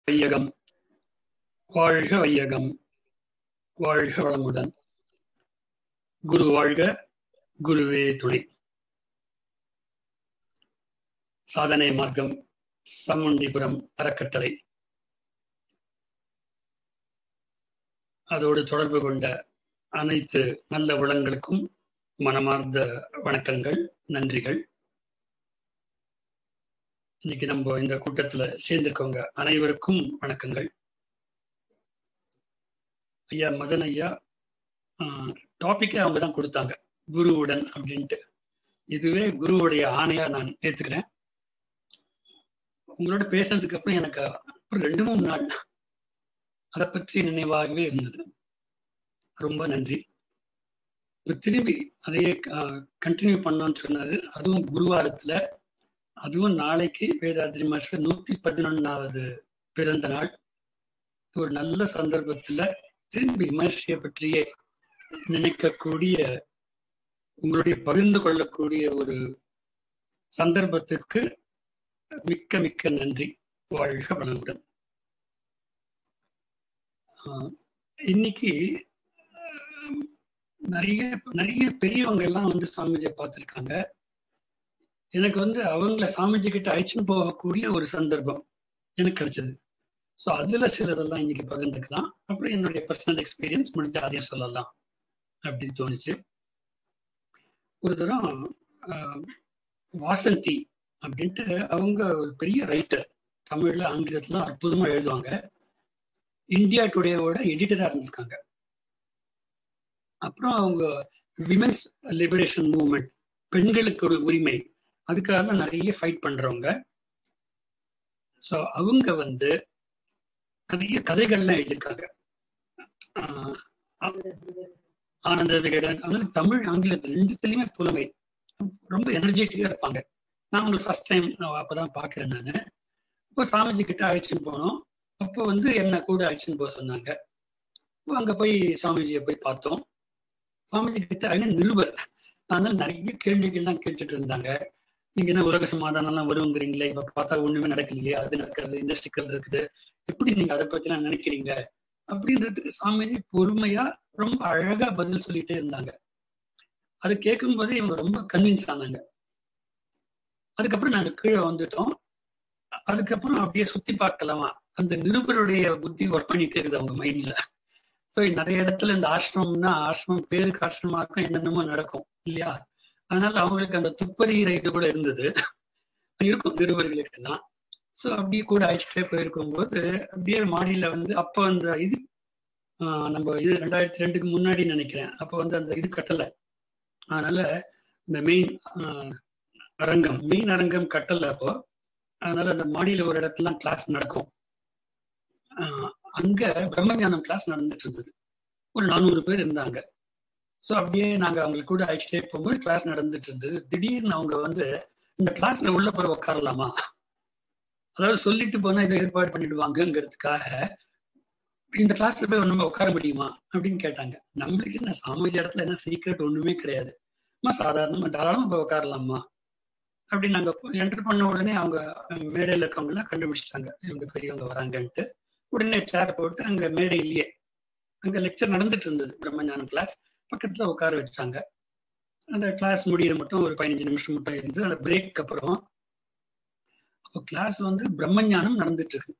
வையகம் வாழ்க வையகம் வாழ்க வளமுடன் குரு வாழ்க குருவே துணை சாதனை மார்க்கம் சமண்டிபுரம் அறக்கட்டளை அதோடு தொடர்பு கொண்ட அனைத்து நல்ல உளங்களுக்கும் மனமார்ந்த வணக்கங்கள் நன்றிகள் இன்னைக்கு நம்ம இந்த கூட்டத்துல சேர்ந்திருக்கவங்க அனைவருக்கும் வணக்கங்கள் ஐயா மதன் ஐயா டாபிக்கே அவங்க தான் கொடுத்தாங்க குருவுடன் அப்படின்ட்டு இதுவே குருவுடைய ஆணையா நான் ஏத்துக்கிறேன் உங்களோட பேசுறதுக்கு அப்புறம் எனக்கு அப்புறம் ரெண்டு மூணு நாள் அதை பற்றி நினைவாகவே இருந்தது ரொம்ப நன்றி இப்ப திரும்பி அதையே கண்டினியூ பண்ணோம்னு சொன்னாரு அதுவும் குருவாரத்துல அதுவும் நாளைக்கு வேதாத்ரி மாஸ்டர் நூத்தி பதினொன்னாவது பிறந்த நாள் ஒரு நல்ல சந்தர்ப்பத்துல திரும்பி மகர்ஷியை பற்றியே நினைக்கக்கூடிய உங்களுடைய பகிர்ந்து கொள்ளக்கூடிய ஒரு சந்தர்ப்பத்துக்கு மிக்க மிக்க நன்றி வாழ்க வளமுடன் இன்னைக்கு நிறைய நிறைய பெரியவங்க எல்லாம் வந்து சாமிஜியை பார்த்துருக்காங்க எனக்கு வந்து அவங்கள சாமிஜி கிட்ட அழைச்சுன்னு போகக்கூடிய ஒரு சந்தர்ப்பம் எனக்கு கிடைச்சது ஸோ அதுல சிலதெல்லாம் இன்னைக்கு பகிர்ந்துக்கலாம் அப்புறம் என்னுடைய பர்சனல் எக்ஸ்பீரியன்ஸ் முடிஞ்ச அதையும் சொல்லலாம் அப்படின்னு தோணுச்சு ஒரு தரம் வாசந்தி அப்படின்ட்டு அவங்க ஒரு பெரிய ரைட்டர் தமிழ்ல ஆங்கிலத்துல அற்புதமா எழுதுவாங்க இந்தியா டுடேவோட எடிட்டரா இருந்திருக்காங்க அப்புறம் அவங்க விமென்ஸ் லிபரேஷன் மூவ்மெண்ட் பெண்களுக்கு ஒரு உரிமை அதுக்காக நிறைய ஃபைட் பண்றவங்க ஸோ அவங்க வந்து நிறைய கதைகள்லாம் எழுதியிருக்காங்க ஆனந்த விகடன் அதாவது தமிழ் ஆங்கிலத்தில் ரெண்டுத்துலயுமே புலமை ரொம்ப எனர்ஜெட்டிக்கா இருப்பாங்க நான் உங்களுக்கு ஃபர்ஸ்ட் டைம் அப்பதான் பாக்குறேன் நான் இப்போ சாமிஜி கிட்ட அழைச்சின்னு போனோம் அப்போ வந்து என்ன கூட அழைச்சின்னு போக சொன்னாங்க அங்க போய் சாமிஜியை போய் பார்த்தோம் சாமிஜி கிட்ட அங்கே நிருபர் அதனால நிறைய கேள்விகள்லாம் கேட்டுட்டு இருந்தாங்க நீங்க என்ன உலக சமாதானம் எல்லாம் வருங்கிறீங்களே இப்ப பார்த்தா ஒண்ணுமே நடக்கலையே அது நடக்கிறது இந்த ஸ்டிக்கர் இருக்குது எப்படி நீங்க அதை பத்தி எல்லாம் நினைக்கிறீங்க அப்படின்றதுக்கு சாமிஜி பொறுமையா ரொம்ப அழகா பதில் சொல்லிட்டே இருந்தாங்க அது கேட்கும் போதே இவங்க ரொம்ப கன்வின்ஸ் ஆனாங்க அதுக்கப்புறம் நாங்க கீழே வந்துட்டோம் அதுக்கப்புறம் அப்படியே சுத்தி பார்க்கலாமா அந்த நிருபருடைய புத்தி ஒர்க் பண்ணிட்டே இருக்குது அவங்க மைண்ட்ல ஸோ நிறைய இடத்துல இந்த ஆசிரமம்னா ஆசிரமம் பேருக்கு ஆசிரமா இருக்கும் என்னென்னமோ நடக்கும் இல்லையா அதனால அவங்களுக்கு அந்த துப்பறிகிற இது கூட இருந்தது இருக்கும் நிருபர்களுக்கு தான் ஸோ அப்படியே கூட அழைச்சிட்டே போயிருக்கும் போது அப்படியே மாடியில வந்து அப்போ அந்த இது நம்ம இது ரெண்டாயிரத்தி ரெண்டுக்கு முன்னாடி நினைக்கிறேன் அப்போ வந்து அந்த இது கட்டலை அதனால இந்த மெயின் அரங்கம் மெயின் அரங்கம் கட்டலை அப்போ அதனால அந்த மாடியில ஒரு இடத்துல கிளாஸ் நடக்கும் அங்க பிரம்மஞானம் கிளாஸ் நடந்துட்டு இருந்தது ஒரு நானூறு பேர் இருந்தாங்க ஸோ அப்படியே நாங்க அவங்களுக்கு கூட அழைச்சிட்டே போகும்போது கிளாஸ் நடந்துட்டு இருந்தது திடீர்னு அவங்க வந்து இந்த கிளாஸ்ல உள்ள போய் உட்காரலாமா அதாவது சொல்லிட்டு போனா இதை ஏற்பாடு பண்ணிடுவாங்கங்கிறதுக்காக இந்த கிளாஸ்ல போய் நம்ம உட்கார முடியுமா அப்படின்னு கேட்டாங்க நம்மளுக்கு என்ன சாமிஜி இடத்துல என்ன சீக்கிரட் ஒண்ணுமே கிடையாது அம்மா சாதாரணமா தாராளமா போய் உட்காரலாமா அப்படின்னு நாங்க என்டர் பண்ண உடனே அவங்க மேடையில இருக்கவங்க எல்லாம் கண்டுபிடிச்சிட்டாங்க இவங்க பெரியவங்க வராங்கன்ட்டு உடனே சேர் போட்டு அங்க மேடையிலேயே அங்க லெக்சர் நடந்துட்டு இருந்தது பிரம்மஞானம் கிளாஸ் பக்கத்துல உட்கார வச்சாங்க அந்த கிளாஸ் முடியிற மட்டும் ஒரு பதினஞ்சு நிமிஷம் மட்டும் இருந்து அந்த பிரேக் அப்புறம் அப்போ கிளாஸ் வந்து பிரம்மஞானம் நடந்துட்டு இருக்கு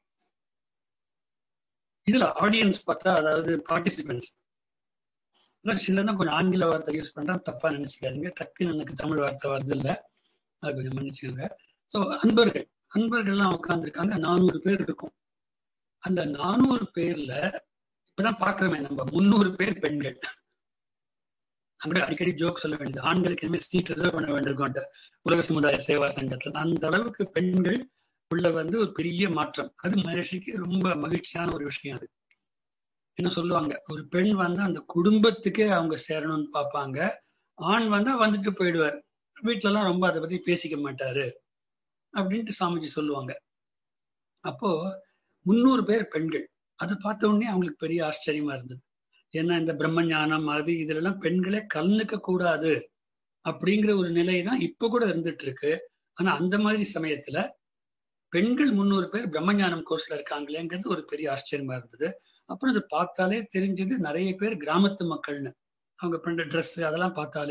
இதுல ஆடியன்ஸ் பார்த்தா அதாவது பார்ட்டிசிபென்ட்ஸ் சிலதான் கொஞ்சம் ஆங்கில வார்த்தை யூஸ் பண்றேன் தப்பா நினைச்சுக்காதீங்க டக்குன்னு எனக்கு தமிழ் வார்த்தை வருது இல்ல அது கொஞ்சம் மன்னிச்சுக்கோங்க ஸோ அன்பர்கள் அன்பர்கள்லாம் உட்காந்துருக்காங்க நானூறு பேர் இருக்கும் அந்த நானூறு பேர்ல இப்பதான் பாக்குறோமே நம்ம முன்னூறு பேர் பெண்கள் அங்கே அடிக்கடி ஜோக் சொல்ல வேண்டியது ஆண்களுக்கு இனிமேல் சீட் ரிசர்வ் பண்ண வேண்டியிருக்கோம் உலக சமுதாய சேவா சங்கத்தில் அந்த அளவுக்கு பெண்கள் உள்ள வந்து ஒரு பெரிய மாற்றம் அது மகர்ஷிக்கு ரொம்ப மகிழ்ச்சியான ஒரு விஷயம் அது என்ன சொல்லுவாங்க ஒரு பெண் வந்து அந்த குடும்பத்துக்கே அவங்க சேரணும்னு பார்ப்பாங்க ஆண் வந்தா வந்துட்டு போயிடுவார் வீட்டுல எல்லாம் ரொம்ப அதை பத்தி பேசிக்க மாட்டாரு அப்படின்ட்டு சாமிஜி சொல்லுவாங்க அப்போ முன்னூறு பேர் பெண்கள் அதை பார்த்த உடனே அவங்களுக்கு பெரிய ஆச்சரியமா இருந்தது ஏன்னா இந்த பிரம்ம ஞானம் அது இதுல எல்லாம் பெண்களே கலந்துக்க கூடாது அப்படிங்கிற ஒரு நிலை தான் இப்ப கூட இருந்துட்டு இருக்கு ஆனா அந்த மாதிரி சமயத்துல பெண்கள் முந்நூறு பேர் பிரம்மஞானம் கோர்ஸ்ல இருக்காங்களேங்கிறது ஒரு பெரிய ஆச்சரியமா இருந்தது அப்புறம் அது பார்த்தாலே தெரிஞ்சது நிறைய பேர் கிராமத்து மக்கள்னு அவங்க பண்ற ட்ரெஸ் அதெல்லாம் பார்த்தாலே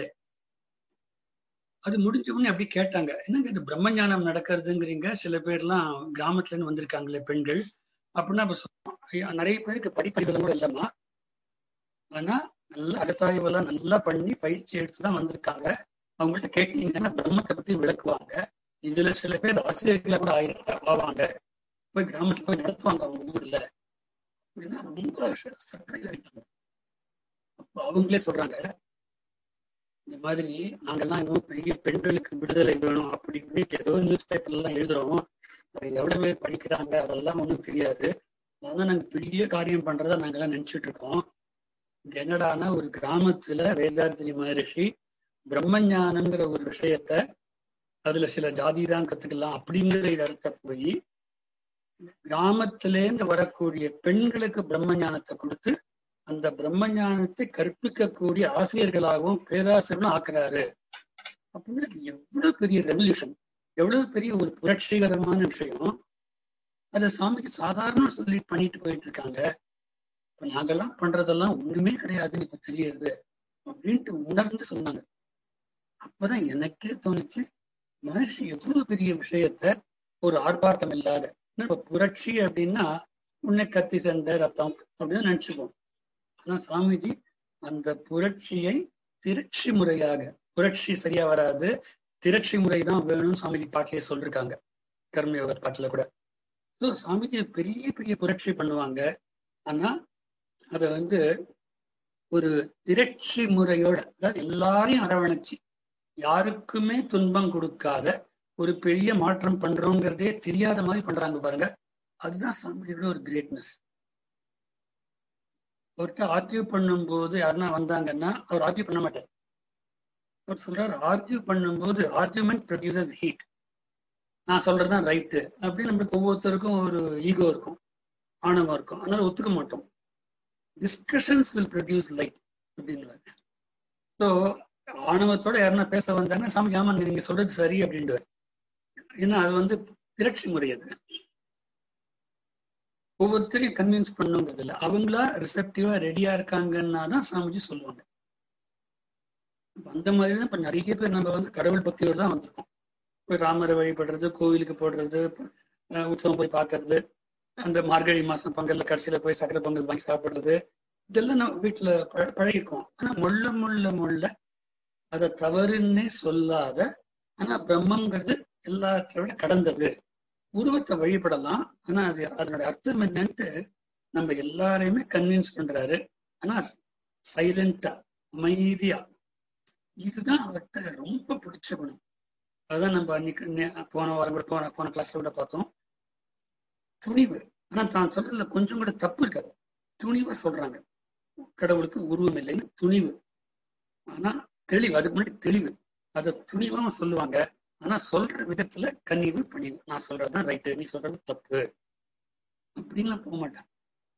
அது முடிஞ்ச உடனே அப்படி கேட்டாங்க என்னங்க இது பிரம்மஞானம் நடக்கிறதுங்கிறீங்க சில பேர்லாம் கிராமத்துல இருந்து வந்திருக்காங்களே பெண்கள் அப்படின்னா அப்ப சொன்னோம், ஐயா, நிறைய பேருக்கு படிப்பறிவு கூட இல்லம்மா ஆனா நல்லா அகத்தாய்வெல்லாம் நல்லா பண்ணி பயிற்சி எடுத்துதான் வந்திருக்காங்க அவங்கள்ட்ட கேட்டீங்கன்னா பிரம்மத்தை பத்தி விளக்குவாங்க இதுல சில பேர் ஆசிரியர்களா கூட ஆயிரம் ஆவாங்க போய் கிராமத்துல போய் நடத்துவாங்க அவங்க ஊர்ல அப்படின்னா ரொம்ப சர்ப்ரைஸ் ஆயிட்டாங்க அப்போ அவங்களே சொல்றாங்க இந்த மாதிரி நாங்கெல்லாம் இன்னும் பெரிய பெண்களுக்கு விடுதலை வேணும் அப்படி இப்படின்னு ஏதோ நியூஸ் பேப்பர்ல எல்லாம் எழுதுறோம் அதை எவ்வளவு பேர் படிக்கிறாங்க அதெல்லாம் ஒண்ணும் தெரியாது அதான் நாங்க பெரிய காரியம் பண்றதா நாங்கெல்லாம் நினைச்சிட்டு இருக்கோம் இங்க என்னடான்னா ஒரு கிராமத்துல வேதாத்திரி மகரிஷி பிரம்மஞானங்கிற ஒரு விஷயத்த அதுல சில ஜாதி தான் கத்துக்கலாம் அப்படிங்கிற இடத்த போய் கிராமத்திலேருந்து வரக்கூடிய பெண்களுக்கு பிரம்ம ஞானத்தை கொடுத்து அந்த பிரம்ம ஞானத்தை கற்பிக்கக்கூடிய ஆசிரியர்களாகவும் பேராசிரியர்களும் ஆக்குறாரு அப்படின்னு அது எவ்வளவு பெரிய ரெவல்யூஷன் எவ்வளவு பெரிய ஒரு புரட்சிகரமான விஷயம் அதை சாமிக்கு சாதாரண சொல்லி பண்ணிட்டு போயிட்டு இருக்காங்க இப்ப நாங்கெல்லாம் பண்றதெல்லாம் ஒண்ணுமே கிடையாதுன்னு இப்ப தெரியுது அப்படின்ட்டு உணர்ந்து சொன்னாங்க அப்பதான் எனக்கே தோணுச்சு மகர்ஷி எவ்வளவு பெரிய விஷயத்த ஒரு ஆர்ப்பாட்டம் இல்லாத இப்ப புரட்சி அப்படின்னா உன்னை கத்தி சண்டை ரத்தம் அப்படின்னு நினைச்சுப்போம் ஆனா சாமிஜி அந்த புரட்சியை திரட்சி முறையாக புரட்சி சரியா வராது திரட்சி முறை தான் வேணும்னு சாமிஜி பாட்டிலே சொல்லிருக்காங்க கர்மயோக பாட்டுல கூட ஸோ சாமிஜி பெரிய பெரிய புரட்சி பண்ணுவாங்க ஆனா அத வந்து ஒரு திரட்சி முறையோட அதாவது எல்லாரையும் அரவணைச்சு யாருக்குமே துன்பம் கொடுக்காத ஒரு பெரிய மாற்றம் பண்றோங்கிறதே தெரியாத மாதிரி பண்றாங்க பாருங்க அதுதான் சாமியோட ஒரு கிரேட்னஸ் ஒருத்தர் ஆர்கியூ பண்ணும்போது யாருன்னா வந்தாங்கன்னா அவர் ஆர்கியூ பண்ண மாட்டார் அவர் சொல்றாரு ஆர்கியூ பண்ணும்போது ஆர்கியூமெண்ட் ப்ரொடியூசஸ் ஹீட் நான் சொல்றதுதான் ரைட்டு அப்படின்னு நம்மளுக்கு ஒவ்வொருத்தருக்கும் ஒரு ஈகோ இருக்கும் ஆணவம் இருக்கும் அதனால ஒத்துக்க மாட்டோம் டிஸ்கஷன்ஸ் வில் ப்ரொடியூஸ் லைட் அப்படின்னு ஸோ ஆணவத்தோட யாருன்னா பேச வந்தாங்கன்னா சாமி ஆமா நீங்க சொல்றது சரி அப்படின்ட்டு ஏன்னா அது வந்து திரட்சி முறை அது ஒவ்வொருத்தரையும் கன்வின்ஸ் பண்ணுங்கிறது இல்லை அவங்களா ரிசப்டிவா ரெடியா இருக்காங்கன்னா தான் சாமிஜி சொல்லுவாங்க அந்த மாதிரி தான் இப்ப நிறைய பேர் நம்ம வந்து கடவுள் பக்தியோடு தான் வந்திருக்கோம் போய் ராமரை வழிபடுறது கோவிலுக்கு போடுறது உற்சவம் போய் பார்க்கறது அந்த மார்கழி மாசம் பொங்கல்ல கடைசியில போய் சக்கரை பொங்கல் வாங்கி சாப்பிடுறது இதெல்லாம் நம்ம வீட்டுல பழகிருக்கோம் ஆனா முள்ள முள்ள முள்ள அதை தவறுன்னே சொல்லாத ஆனா பிரம்மங்கிறது எல்லாத்தையும் விட கடந்தது உருவத்தை வழிபடலாம் ஆனா அது அதனுடைய அர்த்தம் என்னன்ட்டு நம்ம எல்லாரையுமே கன்வின்ஸ் பண்றாரு ஆனா சைலண்டா அமைதியா இதுதான் அவர்கிட்ட ரொம்ப பிடிச்ச குணம் அதுதான் நம்ம அன்னைக்கு போன வாரம் கூட போன போன கிளாஸ்ல கூட பார்த்தோம் துணிவு ஆனா தான் சொல்றதுல கொஞ்சம் கூட தப்பு இருக்காது துணிவா சொல்றாங்க கடவுளுக்கு உருவம் இல்லைன்னு துணிவு ஆனா தெளிவு அதுக்கு முன்னாடி தெளிவு அதை துணிவா சொல்லுவாங்க ஆனா சொல்ற விதத்துல கனிவு பணிவு நான் சொல்றதுதான் ரைட்டு நீ சொல்றது தப்பு அப்படின்லாம் போக மாட்டான்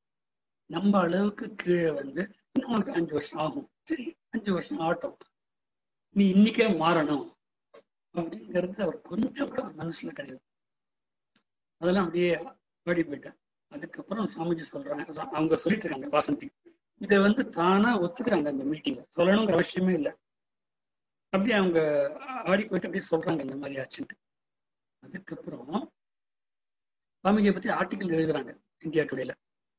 நம்ம அளவுக்கு கீழே வந்து இன்னும் உனக்கு அஞ்சு வருஷம் ஆகும் சரி அஞ்சு வருஷம் ஆகட்டும் நீ இன்னைக்கே மாறணும் அப்படிங்கிறது அவர் கொஞ்சம் கூட மனசுல கிடையாது அதெல்லாம் அப்படியே ஓடி போயிட்டேன் அதுக்கப்புறம் சாமிஜி சொல்றாங்க அவங்க சொல்லிட்டு இருக்காங்க வாசந்தி இதை வந்து தானா ஒத்துக்கிறாங்க அந்த மீட்டிங்ல சொல்லணுங்கிற அவசியமே இல்லை அப்படியே அவங்க ஆடி போயிட்டு அப்படியே சொல்றாங்க இந்த மாதிரி ஆச்சுன்ட்டு அதுக்கப்புறம் சாமிஜியை பத்தி ஆர்டிக்கல் எழுதுறாங்க இந்தியா டுடேல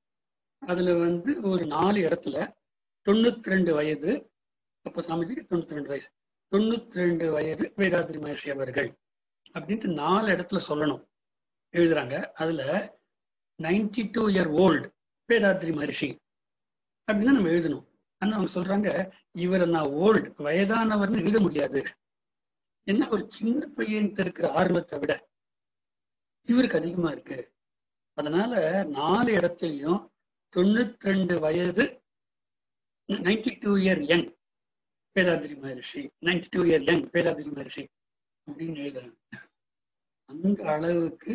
அதுல வந்து ஒரு நாலு இடத்துல தொண்ணூத்தி ரெண்டு வயது அப்ப சாமிஜிக்கு தொண்ணூத்தி ரெண்டு வயசு தொண்ணூத்தி ரெண்டு வயது வேதாத்ரி மகர்ஷி அவர்கள் அப்படின்ட்டு நாலு இடத்துல சொல்லணும் எழுதுறாங்க அதுல ninety two year old Vethathiri Maharishi அப்படின்னு நம்ம எழுதணும் ஆனா அவங்க சொல்றாங்க இவரை நான் ஓல்டு வயதானவர்னு எழுத முடியாது என்ன ஒரு சின்ன பையன்ட்டு இருக்கிற ஆர்வத்தை விட இவருக்கு அதிகமா இருக்கு அதனால நாலு இடத்துலயும் தொண்ணூத்தி ரெண்டு வயது ninety two year young Vethathiri Maharishi ninety two year young Vethathiri Maharishi அப்படின்னு எழுதுறாங்க அந்த அளவுக்கு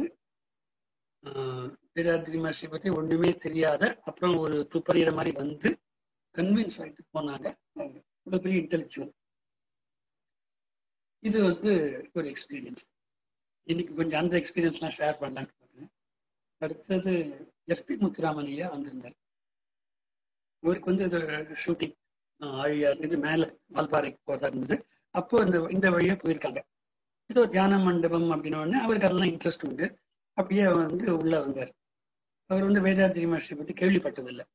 வேதாத்ரி மகர்ஷி பத்தி ஒண்ணுமே தெரியாத அப்புறம் ஒரு துப்பறிகிற மாதிரி வந்து கன்வின்ஸ் ஆகிட்டு போனாங்க அவ்வளவு பெரிய இன்டெலெக்சுவல் இது வந்து ஒரு எக்ஸ்பீரியன்ஸ் இன்னைக்கு கொஞ்சம் அந்த எக்ஸ்பீரியன்ஸ்லாம் ஷேர் பண்ணலான்னு பார்க்குறேன் அடுத்தது எஸ்பி முத்துராமனையா வந்திருந்தார் இவருக்கு வந்து இது ஷூட்டிங் ஆழியார் இது மேலே வால்பாறைக்கு போகிறதா இருந்தது அப்போ இந்த இந்த வழியாக போயிருக்காங்க ஏதோ தியான மண்டபம் அப்படின்னு உடனே அவருக்கு அதெல்லாம் இன்ட்ரெஸ்ட் உண்டு அப்படியே வந்து உள்ள வந்தார் அவர் வந்து வேதாத்ரி மகர்ஷி பற்றி கேள்விப்பட்டதில்லை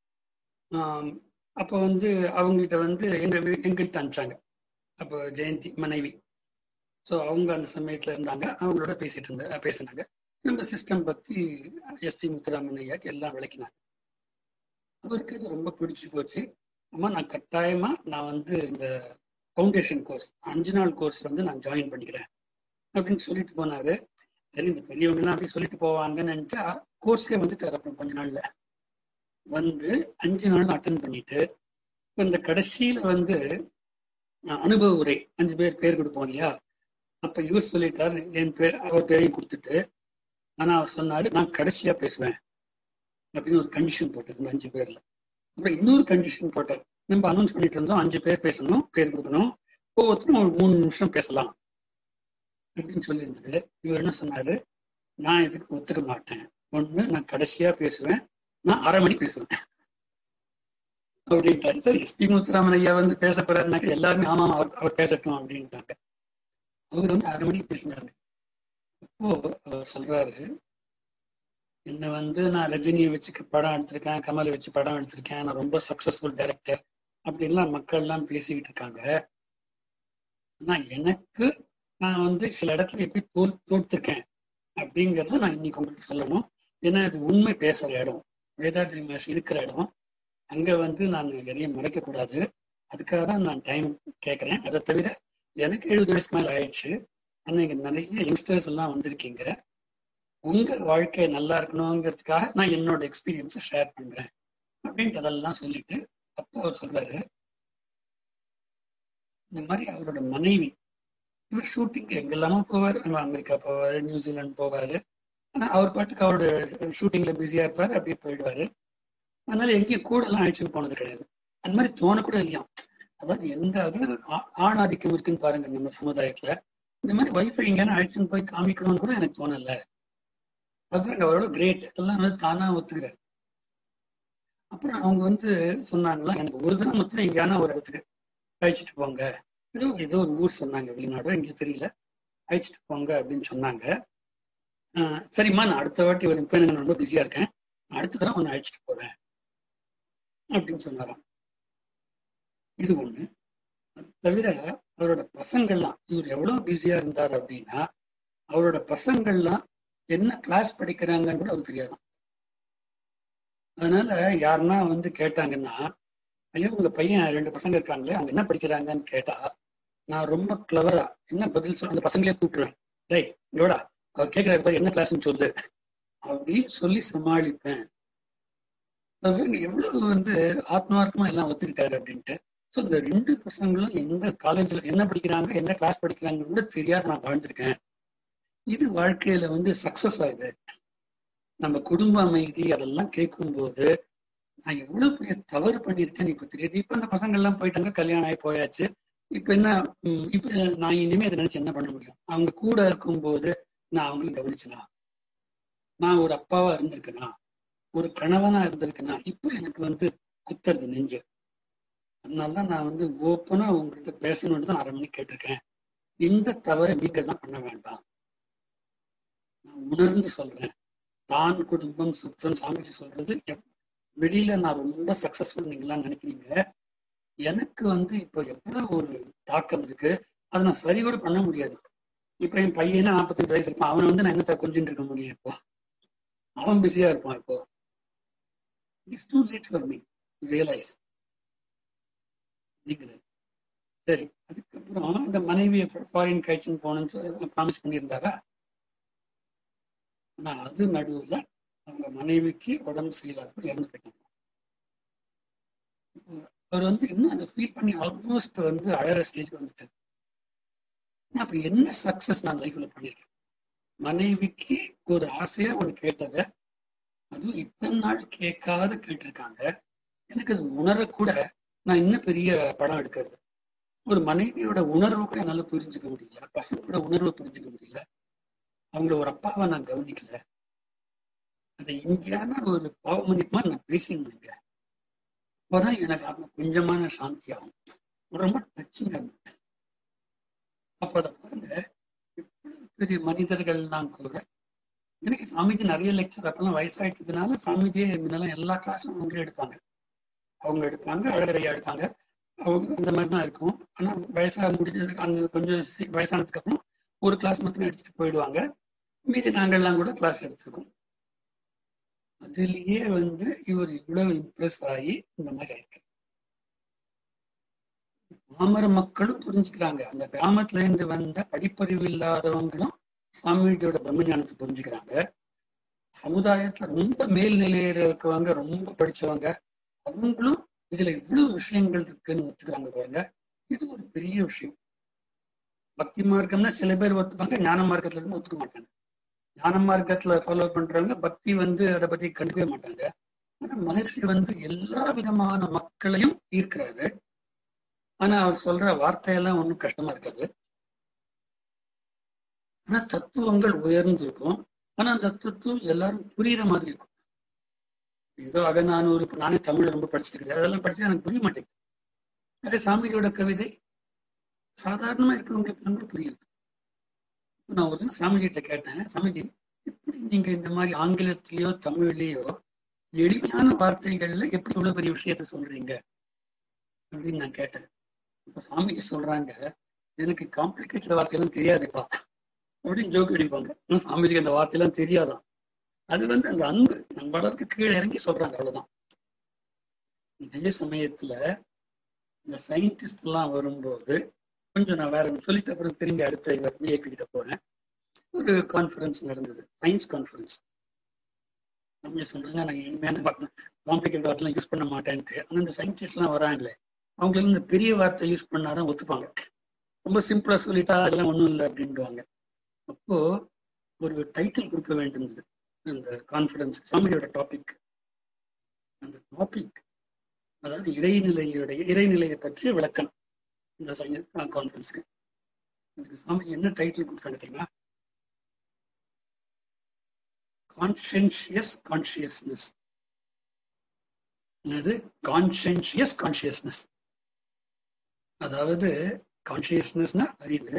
அப்போ வந்து அவங்கள்ட்ட வந்து எங்க எங்கள்கிட்ட அனுப்பிச்சாங்க அப்போ ஜெயந்தி மனைவி ஸோ அவங்க அந்த சமயத்துல இருந்தாங்க அவங்களோட பேசிட்டு இருந்த பேசினாங்க நம்ம சிஸ்டம் பத்தி எஸ்பி முத்துராமன் ஐயாக்கு எல்லாம் விளக்கினாங்க அவருக்கு இது ரொம்ப பிடிச்சி போச்சு அம்மா நான் கட்டாயமா நான் வந்து இந்த ஃபவுண்டேஷன் கோர்ஸ் அஞ்சு நாள் கோர்ஸ் வந்து நான் ஜாயின் பண்ணிக்கிறேன் அப்படின்னு சொல்லிட்டு போனாரு சரி இந்த பெரியவங்கலாம் அப்படி சொல்லிட்டு போவாங்கன்னு நினைச்சா கோர்ஸ்க்கே வந்துட்டார் அப்புறம் கொஞ்ச நாள்ல வந்து அஞ்சு நாள் அட்டன் பண்ணிட்டு இந்த கடைசியில வந்து அனுபவ உரை அஞ்சு பேர் பேர் கொடுப்போம் இல்லையா அப்ப இவர் சொல்லிட்டார் என் பேர் அவர் பேரையும் கொடுத்துட்டு ஆனா அவர் சொன்னாரு நான் கடைசியா பேசுவேன் அப்படின்னு ஒரு கண்டிஷன் போட்டார் இந்த அஞ்சு பேர்ல அப்புறம் இன்னொரு கண்டிஷன் போட்டார் நம்ம அனௌன்ஸ் பண்ணிட்டு இருந்தோம் அஞ்சு பேர் பேசணும் பேர் கொடுக்கணும் ஒவ்வொருத்தரும் ஒரு மூணு நிமிஷம் பேசலாம் அப்படின்னு சொல்லியிருந்தது இவர் என்ன சொன்னாரு நான் இதுக்கு ஒத்துக்க மாட்டேன் ஒண்ணு நான் கடைசியா பேசுவேன் நான் அரை மணி பேசுவேன் அப்படின்ட்டாரு சார் எஸ்பி முத்துராமன் ஐயா வந்து பேச போறாருனாக்க எல்லாருமே ஆமா அவர் அவர் பேசட்டும் அப்படின்ட்டாங்க அவர் வந்து அரை மணிக்கு பேசினாரு அப்போ அவர் சொல்றாரு என்ன வந்து நான் ரஜினியை வச்சு படம் எடுத்திருக்கேன் கமலை வச்சு படம் எடுத்திருக்கேன் நான் ரொம்ப சக்சஸ்ஃபுல் டைரக்டர் அப்படின்லாம் மக்கள் எல்லாம் பேசிக்கிட்டு இருக்காங்க ஆனா எனக்கு நான் வந்து சில இடத்துல எப்படி தோல் தோற்றுருக்கேன் அப்படிங்கிறத நான் இன்னைக்கு உங்களுக்கு சொல்லணும் ஏன்னா இது உண்மை பேசுற இடம் வேதாத்ரி மகர்ஷி இருக்கிற இடம் அங்க வந்து நான் எதையும் மறைக்க கூடாது அதுக்காக தான் நான் டைம் கேட்கறேன் அதை தவிர எனக்கு எழுபது வயசுக்கு மேல ஆயிடுச்சு ஆனா இங்க நிறைய யங்ஸ்டர்ஸ் எல்லாம் வந்திருக்கீங்க உங்க வாழ்க்கை நல்லா இருக்கணுங்கிறதுக்காக நான் என்னோட எக்ஸ்பீரியன்ஸை ஷேர் பண்றேன் அப்படின்ட்டு அதெல்லாம் சொல்லிட்டு அப்போ அவர் சொல்றாரு இந்த மாதிரி அவரோட மனைவி இவர் ஷூட்டிங் எங்கெல்லாமோ போவார் அமெரிக்கா போவாரு நியூசிலாந்து போவாரு ஆனா அவர் பாட்டுக்கு அவரோட ஷூட்டிங்ல பிஸியா இருப்பாரு அப்படியே போயிடுவாரு அதனால எங்கேயும் கூட எல்லாம் அழைச்சிட்டு போனது கிடையாது அந்த மாதிரி தோணக்கூட இல்லையா அதாவது எந்த அதுல ஆண் ஆதிக்கம் இருக்குன்னு பாருங்க நம்ம சமுதாயத்துல இந்த மாதிரி வைஃபை எங்கேயான அழைச்சின்னு போய் காமிக்கணும்னு கூட எனக்கு தோணல அதுதான் அவரோட கிரேட் எல்லாம் வந்து தானா ஒத்துக்கிறாரு அப்புறம் அவங்க வந்து சொன்னாங்களா எனக்கு ஒரு தினம் மட்டும் எங்கேயான ஒரு இடத்துக்கு அழைச்சிட்டு போங்க ஏதோ ஏதோ ஒரு ஊர் சொன்னாங்க வெளிநாடோ எங்களுக்கு தெரியல அழைச்சிட்டு போங்க அப்படின்னு சொன்னாங்க சரிம்மா நான் அடுத்த வாட்டி ஒரு இப்போ எனக்கு ரொம்ப பிஸியா இருக்கேன் அடுத்த தடவை ஒன்று அழைச்சிட்டு போறேன் அப்படின்னு சொன்னாராம் இது ஒண்ணு அது தவிர அவரோட பசங்கள்லாம் இவர் எவ்வளவு பிஸியா இருந்தார் அப்படின்னா அவரோட பசங்கள்லாம் என்ன கிளாஸ் படிக்கிறாங்கன்னு கூட அவருக்கு தெரியாதான் அதனால யாருன்னா வந்து கேட்டாங்கன்னா ஐயோ உங்க பையன் ரெண்டு பசங்க இருக்காங்களே அவங்க என்ன படிக்கிறாங்கன்னு கேட்டா நான் ரொம்ப கிளவரா என்ன பதில் சொல்ல அந்த பசங்களே கூப்பிட்டுருவேன் டேய் இங்கோடா அவர் கேட்கிறாரு பாரு என்ன கிளாஸ்ன்னு சொல்லு அப்படின்னு சொல்லி சமாளிப்பேன் எவ்வளவு வந்து ஆத்மார்த்தமா எல்லாம் ஒத்துக்கிட்டாரு அப்படின்ட்டு ஸோ இந்த ரெண்டு பசங்களும் எந்த காலேஜ்ல என்ன படிக்கிறாங்க எந்த கிளாஸ் படிக்கிறாங்கன்னு கூட தெரியாத நான் வாழ்ந்திருக்கேன் இது வாழ்க்கையில வந்து சக்சஸ் ஆகுது நம்ம குடும்ப அமைதி அதெல்லாம் கேட்கும்போது நான் எவ்வளவு பெரிய தவறு பண்ணியிருக்கேன் இப்ப தெரியுது இப்ப அந்த பசங்க எல்லாம் போயிட்டாங்க கல்யாணம் ஆகி போயாச்சு இப்ப என்ன இப்ப நான் இனிமே அதை நினைச்சு என்ன பண்ண முடியும் அவங்க கூட இருக்கும்போது நான் அவங்களும் கவனிச்சனா நான் ஒரு அப்பாவா இருந்திருக்கேனா ஒரு கணவனா இருந்திருக்கேனா இப்ப எனக்கு வந்து குத்துறது நெஞ்சு அதனாலதான் நான் வந்து ஓப்பனா உங்ககிட்ட பேசணும்னு தான் அரை மணி கேட்டிருக்கேன் இந்த தவறை நீங்கள்லாம் பண்ண வேண்டாம் நான் உணர்ந்து சொல்றேன் தான் குடும்பம் சுற்றம் சாமிஜி சொல்றது வெளியில நான் ரொம்ப சக்சஸ்ஃபுல் நீங்களாம் நினைக்கிறீங்க எனக்கு வந்து இப்போ எவ்வளவு ஒரு தாக்கம் இருக்கு அதை நான் சரி கூட பண்ண முடியாது இப்ப என் பையனா நாற்பத்தஞ்சு வயசு இருப்பான் அவனை வந்து நான் என்னத்த கொஞ்சிட்டு இருக்க முடியும் இப்போ அவன் பிஸியா இருப்பான் இப்போ it's too late for me realize சரி அதுக்கப்புறம் இந்த மனைவி ஃபாரின் கழிச்சுன்னு போகணும்னு ப்ராமிஸ் பண்ணியிருந்தாரா ஆனா அது நடுவுல அவங்க மனைவிக்கு உடம்பு சரியில்லாத இறந்து போயிட்டாங்க அவர் வந்து இன்னும் அதை ஃபீல் பண்ணி ஆல்மோஸ்ட் வந்து அழற ஸ்டேஜ் வந்துட்டாரு அப்ப என்ன சக்சஸ் நான் லைஃப்ல பண்ணிருக்கேன் மனைவிக்கு ஒரு ஆசையா ஒண்ணு கேட்டதை அதுவும் இத்தனை நாள் கேட்காத கேட்டிருக்காங்க எனக்கு அது உணரக்கூட நான் இன்னும் பெரிய படம் எடுக்கிறது ஒரு மனைவியோட உணர்வு கூட என்னால புரிஞ்சுக்க முடியல பசங்களோட உணர்வை புரிஞ்சுக்க முடியல அவங்கள ஒரு அப்பாவை நான் கவனிக்கல அதை இங்கேயான ஒரு பாவமன்னிப்பா நான் பேசியிருந்தேங்க அப்போதான் எனக்கு ஆத்ம கொஞ்சமான சாந்தி ஆகும் ரொம்ப டச்சிங்கா இருந்தது அப்போ அதை பாருங்க எவ்வளவு பெரிய மனிதர்கள்லாம் கூட எனக்கு சாமிஜி நிறைய லெக்சர் அப்பெல்லாம் வயசாயிட்டதுனால சாமிஜி முன்னெல்லாம் எல்லா கிளாஸும் அவங்களே எடுப்பாங்க அவங்க எடுப்பாங்க அழகரையா எடுப்பாங்க அவங்க அந்த மாதிரி தான் இருக்கும் ஆனா வயசா முடிஞ்சது அந்த கொஞ்சம் சி- வயசானதுக்கு அப்புறம் ஒரு கிளாஸ் மட்டும் எடுத்துட்டு போயிடுவாங்க மீதி நாங்கள்லாம் கூட கிளாஸ் எடுத்திருக்கோம் அதுலயே வந்து இவர் இவ்வளவு இம்ப்ரெஸ் ஆகி இந்த மாதிரி ஆயிருக்கு பாமர மக்களும் புரிஞ்சுக்கிறாங்க அந்த கிராமத்துல இருந்து வந்த படிப்பறிவு இல்லாதவங்களும் சுவாமிஜியோட பிரம்மஞானத்தை புரிஞ்சுக்கிறாங்க சமுதாயத்துல ரொம்ப மேல்நிலையில இருக்கவங்க ரொம்ப படிச்சவங்க அவங்களும் இதுல இவ்வளவு விஷயங்கள் இருக்குன்னு ஒத்துக்கிறாங்க பாருங்க இது ஒரு பெரிய விஷயம் பக்தி மார்க்கம்னா சில பேர் ஒத்துப்பாங்க ஞான மார்க்கத்துல இருந்து ஒத்துக்க மாட்டாங்க ஞான மார்க்கத்துல ஃபாலோ பண்றவங்க பக்தி வந்து அதை பத்தி கண்டுக்கவே மாட்டாங்க ஆனா மகர்ஷி வந்து எல்லா விதமான மக்களையும் ஈர்க்கிறாரு ஆனா அவர் சொல்ற வார்த்தையெல்லாம் ஒண்ணும் கஷ்டமா இருக்காது ஆனா தத்துவங்கள் உயர்ந்திருக்கும் ஆனா அந்த தத்துவம் எல்லாரும் புரியுற மாதிரி இருக்கும் ஏதோ அகநானூறு இப்ப நானே தமிழ் ரொம்ப படிச்சுட்டு இருக்கேன் அதெல்லாம் படிச்சா எனக்கு புரிய மாட்டேங்குது அதே சாமியோட கவிதை சாதாரணமா இருக்கிறவங்களுக்கு கூட புரியுது இப்ப நான் ஒரு தினம் சாமிஜிட்ட கேட்டேன் சாமிஜி எப்படி நீங்க இந்த மாதிரி ஆங்கிலத்திலயோ தமிழ்லயோ எளிமையான வார்த்தைகள்ல எப்படி இவ்வளவு பெரிய விஷயத்த சொல்றீங்க அப்படின்னு நான் கேட்டேன் இப்ப சாமிஜி சொல்றாங்க எனக்கு காம்ப்ளிகேட்டட் வார்த்தையெல்லாம் தெரியாதுப்பா அப்படின்னு ஜோக் அடிப்பாங்க ஆனா சாமிஜிக்கு அந்த வார்த்தையெல்லாம் தெரியாதான் அது வந்து அந்த அன்பு நம்ம அளவுக்கு கீழே இறங்கி சொல்றாங்க அவ்வளவுதான் இதே சமயத்துல இந்த சயின்டிஸ்ட் எல்லாம் வரும்போது கொஞ்சம் நான் வேற ஒண்ணு சொல்லிட்டு அப்புறம் திரும்பி அடுத்த இவர் விஐபி கிட்ட போனேன் ஒரு கான்ஃபரன்ஸ் நடந்தது சயின்ஸ் கான்ஃபரன்ஸ் நம்ம சொல்றாங்க நான் இனிமையான வார்த்தை காம்ப்ளிகேட் வார்த்தை யூஸ் பண்ண மாட்டேன்ட்டு ஆனா இந்த சயின்டிஸ்ட் எல்லாம் வராங்களே அவங்களுக்கு இந்த பெரிய வார்த்தை யூஸ் பண்ணாதான் ஒத்துப்பாங்க ரொம்ப சிம்பிளா சொல்லிட்டா அதெல்லாம் ஒண்ணும் இல்லை அப்படின்டுவாங்க அப்போ ஒரு டைட்டில் கொடுக்க வேண்டியிருந்தது அந்த கான்ஃபரன்ஸ் சாமியோட டாபிக் அந்த டாபிக் அதாவது இறைநிலையுடைய இறைநிலையை பற்றிய விளக்கம் இந்த கான்ஃபரன்ஸ்க்கு அதுக்கு சாமி என்ன டைட்டில் கொடுத்தாங்க தெரியுமா கான்ஷியன்ஷியஸ் கான்ஷியஸ்னஸ் என்னது கான்ஷியன்ஷியஸ் கான்ஷியஸ்னஸ் அதாவது கான்ஷியஸ்னஸ்னா அறிவு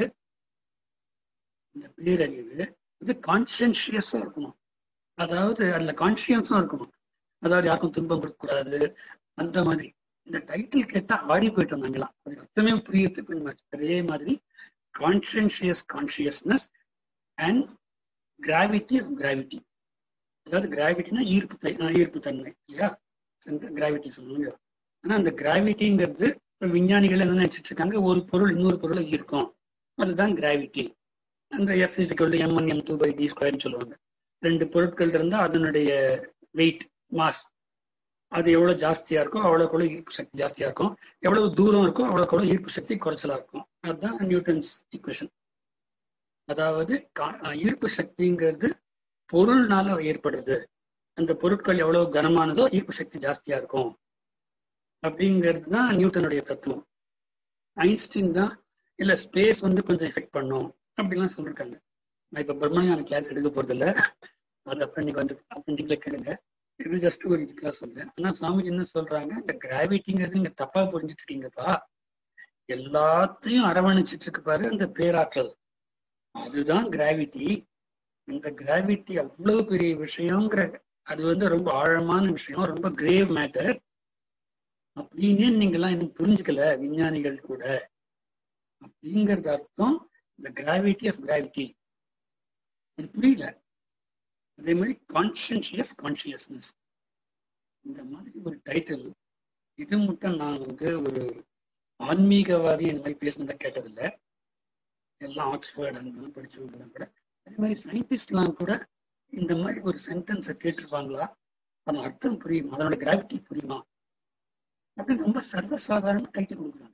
இந்த பேரறிவு இது கான்ஷியன்ஷியஸா இருக்கணும் அதாவது அதுல கான்ஷியன்ஸும் இருக்கணும் அதாவது யாருக்கும் துன்பம் கொடுக்கக்கூடாது அந்த மாதிரி இந்த டைட்டில் கேட்டா ஆடி போயிட்டோம் நாங்களாம் அது அர்த்தமே புரியறதுக்கு அதே மாதிரி conscientious consciousness and gravity of gravity அதாவது கிராவிட்டினா ஈர்ப்பு தை- ஈர்ப்பு தன்மை இல்லையா கிராவிட்டி சொல்லுவாங்க ஆனா அந்த கிராவிட்டிங்கிறது இப்ப விஞ்ஞானிகள் என்ன நினைச்சிட்டு இருக்காங்க ஒரு பொருள் இன்னொரு பொருளை ஈர்க்கும் அதுதான் கிராவிட்டி அந்த F is equal M one M two by D ஸ்கொயர்னு சொல்லுவாங்க ரெண்டு பொருட்கள் இருந்தா அதனுடைய வெயிட் மாஸ் அது எவ்வளவு ஜாஸ்தியா இருக்கோ அவ்வளவுக்கு அவ்வளவு ஈர்ப்பு சக்தி ஜாஸ்தியா இருக்கும் எவ்வளவு தூரம் இருக்கோ அவ்வளவுக்கு அவ்வளவு ஈர்ப்பு சக்தி குறைச்சலா இருக்கும் அதுதான் நியூட்டன்ஸ் ஈக்குவேஷன் அதாவது கா- ஈர்ப்பு சக்திங்கிறது பொருள்னால ஏற்படுறது அந்த பொருட்கள் எவ்வளவு கனமானதோ ஈர்ப்பு சக்தி ஜாஸ்தியா இருக்கும் அப்படிங்கிறது தான் நியூட்டனுடைய தத்துவம் ஐன்ஸ்டீன் தான் இல்ல ஸ்பேஸ் வந்து கொஞ்சம் எஃபெக்ட் பண்ணும் அப்படிலாம் சொல்லிருக்காங்க நான் இப்ப பிரம்மஞான கிளாஸ் எடுக்க போறது இல்ல அது அப்புறம் இன்னைக்கு வந்து அப்புறம் கேளுங்க இது ஜஸ்ட் ஒரு இதுக்காக சொல்றேன் ஆனா சாமிஜி என்ன சொல்றாங்க இந்த கிராவிட்டிங்கிறது நீங்க தப்பா புரிஞ்சுட்டு இருக்கீங்கப்பா எல்லாத்தையும் அரவணைச்சிட்டு இருக்கு பாரு அந்த பேராற்றல் அதுதான் கிராவிட்டி இந்த கிராவிட்டி அவ்வளவு பெரிய விஷயங்கிற அது வந்து ரொம்ப ஆழமான விஷயம் ரொம்ப கிரேவ் மேட்டர் அப்படின்னே நீங்கெல்லாம் இன்னும் புரிஞ்சுக்கல விஞ்ஞானிகள் கூட அப்படிங்கிறது அர்த்தம் இந்த கிராவிட்டி ஆஃப் கிராவிட்டி அது புரியல அதே மாதிரி கான்சியன்ஷியஸ் கான்சியஸ்னஸ் இந்த மாதிரி ஒரு டைட்டில் இது மட்டும் நான் வந்து ஒரு ஆன்மீகவாதி இந்த மாதிரி பேசினதை கேட்டதில்லை எல்லாம் ஆக்ஸ்போர்ட் அங்கெல்லாம் படிச்சவங்க கூட அதே மாதிரி சயின்டிஸ்ட்லாம் கூட இந்த மாதிரி ஒரு சென்டென்ஸை கேட்டிருப்பாங்களா அதன் அர்த்தம் புரியுமா அதனோட கிராவிட்டி புரியுமா அப்படின்னு ரொம்ப சர்வசாதாரண டைட்டில் கொடுக்குறாங்க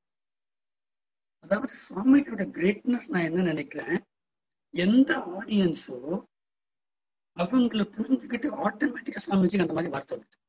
அதாவது சுவாமிஜியோட கிரேட்னஸ் நான் என்ன நினைக்கிறேன் எந்த ஆடியன்ஸோ அவங்கள புரிஞ்சுக்கிட்டு ஆட்டோமேட்டிக்கா சாமிஜி அந்த மாதிரி வார்த்தை வருது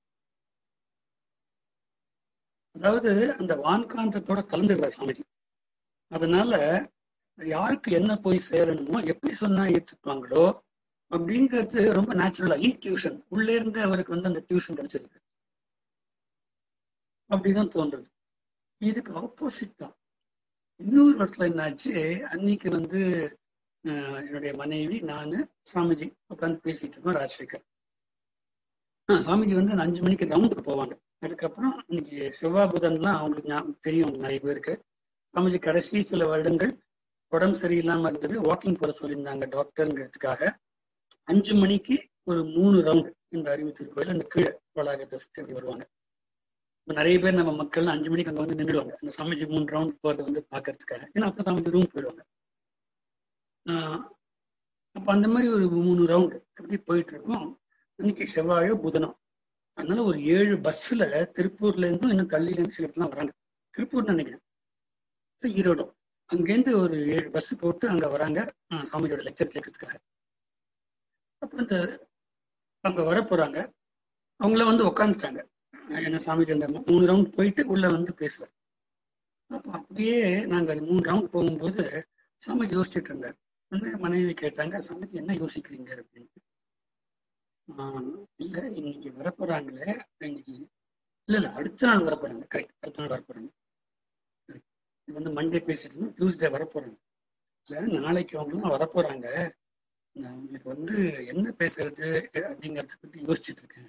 அதாவது அந்த வான்காந்தத்தோட கலந்துடுறாரு சாமிஜி அதனால யாருக்கு என்ன போய் சேரணுமோ எப்படி சொன்னா ஏத்துக்குவாங்களோ அப்படிங்கிறது ரொம்ப நேச்சுரலா இன்ட்யூஷன் உள்ளே இருந்து அவருக்கு வந்து அந்த டியூஷன் கிடைச்சிருக்கு அப்படிதான் தோன்றது இதுக்கு ஆப்போசிட் தான் இன்னொரு இடத்துல என்னாச்சு அன்னைக்கு வந்து அஹ், என்னுடைய மனைவி நானு சாமிஜி உட்காந்து பேசிட்டு இருக்கோம் ராஜசேகர் ஆஹ் சாமிஜி வந்து அந்த அஞ்சு மணிக்கு ரவுண்டுக்கு போவாங்க அதுக்கப்புறம் இன்னைக்கு செவ்வாய் புதன்லாம் அவங்களுக்கு ஞா- தெரியும் அவங்களுக்கு நிறைய பேருக்கு சாமிஜி கடைசி சில வருடங்கள் உடம்பு சரியில்லாம இருந்தது வாக்கிங் போற சொல்லியிருந்தாங்க டாக்டருங்கிறதுக்காக அஞ்சு மணிக்கு ஒரு மூணு ரவுண்ட் இந்த அறிவு திருக்கோயில் அந்த கீழே வளாகத்தை சுத்தி அப்படி வருவாங்க இப்ப நிறைய பேர் நம்ம மக்கள் அஞ்சு மணிக்கு அங்க வந்து நின்றுடுவாங்க அந்த சாமிஜி மூணு ரவுண்ட் போறதை வந்து பாக்குறதுக்காக ஏன்னா அப்ப சாமிஜி ரூம் போயிடுவாங்க ஆஹ் அப்ப அந்த மாதிரி ஒரு மூணு ரவுண்ட் அப்படி போயிட்டு இருக்கோம் இன்னைக்கு செவ்வாயோ புதனோ அதனால ஒரு ஏழு பஸ்ல திருப்பூர்ல இருந்தும் இன்னும் தள்ளியில இருந்து சில இடத்துலாம் வராங்க திருப்பூர் நினைக்கிறேன் இல்ல ஈரோடும் அங்கேருந்து ஒரு ஏழு பஸ் போட்டு அங்க வராங்க ஆஹ் சாமிஜியோட லெக்சர் கேட்கறதுக்காக அப்ப அந்த அங்க வர போறாங்க அவங்கள வந்து உக்காந்துட்டாங்க என்ன சாமிஜி அந்த மூணு ரவுண்ட் போயிட்டு உள்ள வந்து பேசுறாரு அப்ப அப்படியே நாங்க அது மூணு ரவுண்ட் போகும்போது சாமிஜி யோசிச்சுட்டு இருந்தார் உடனே மனைவி கேட்டாங்க சாமிஜி என்ன யோசிக்கிறீங்க அப்படின்னு ஆஹ் இல்ல இன்னைக்கு வரப்போறாங்களே இன்னைக்கு இல்ல இல்ல அடுத்த நாள் வரப்போறாங்க கரெக்ட் அடுத்த நாள் வரப்போறாங்க Correct. இது வந்து மண்டே பேசிட்டு இருந்தோம் டியூஸ்டே வரப்போறாங்க இல்ல நாளைக்கு அவங்களாம் வரப்போறாங்க நான் உங்களுக்கு வந்து என்ன பேசுறது அப்படிங்கறத பத்தி யோசிச்சுட்டு இருக்கேன்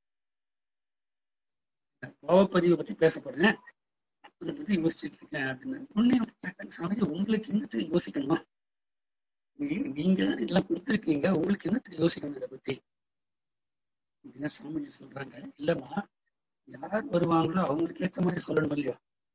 பாவப்பதிவை பத்தி பேச போறேன் அதை பத்தி யோசிச்சுட்டு இருக்கேன் அப்படின்னு உடனே அவங்க கேட்டாங்க சாமிஜி உங்களுக்கு என்னத்தை யோசிக்கணுமா நீ- நீங்க தான் எல்லாம் கொடுத்துருக்கீங்க உங்களுக்கு என்னத்தை யோசிக்கணும் இதை பத்தி அப்படின்னா சாமிஜி சொல்றாங்க இல்லம்மா யார் வருவாங்களோ அவங்களுக்கு ஏத்த மாதிரி சொல்லணும் இல்லையா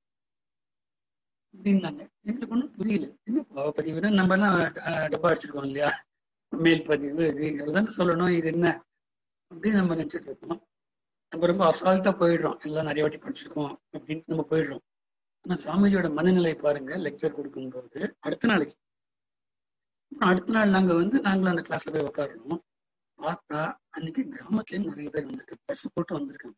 அப்படின்னாங்க எங்களுக்கு ஒண்ணும் புரியல என்ன பாவப்பதிவுனா நம்ம எல்லாம் அஹ், டப்பா அடிச்சிருக்கோம் இல்லையா மேல் பதிவு இது இவ்வளவுதானே சொல்லணும் இது என்ன அப்படின்னு நம்ம நினைச்சிட்டு இருக்கோம் நம்ம ரொம்ப அசால்ட்டா போயிடுறோம் எல்லாம் நிறைய வாட்டி படிச்சிருக்கோம் அப்படின்ட்டு நம்ம போயிடுறோம் ஆனா சாமிஜியோட மனநிலை பாருங்க லெக்சர் கொடுக்கும்போது அடுத்த நாளைக்கு அப்புறம் அடுத்த நாள் நாங்க வந்து நாங்களும் அந்த கிளாஸ்ல போய் உட்காரணும் பார்த்தா அன்னைக்கு கிராமத்துல இருந்து நிறைய பேர் வந்திருக்கு பஸ் போட்டு வந்திருக்காங்க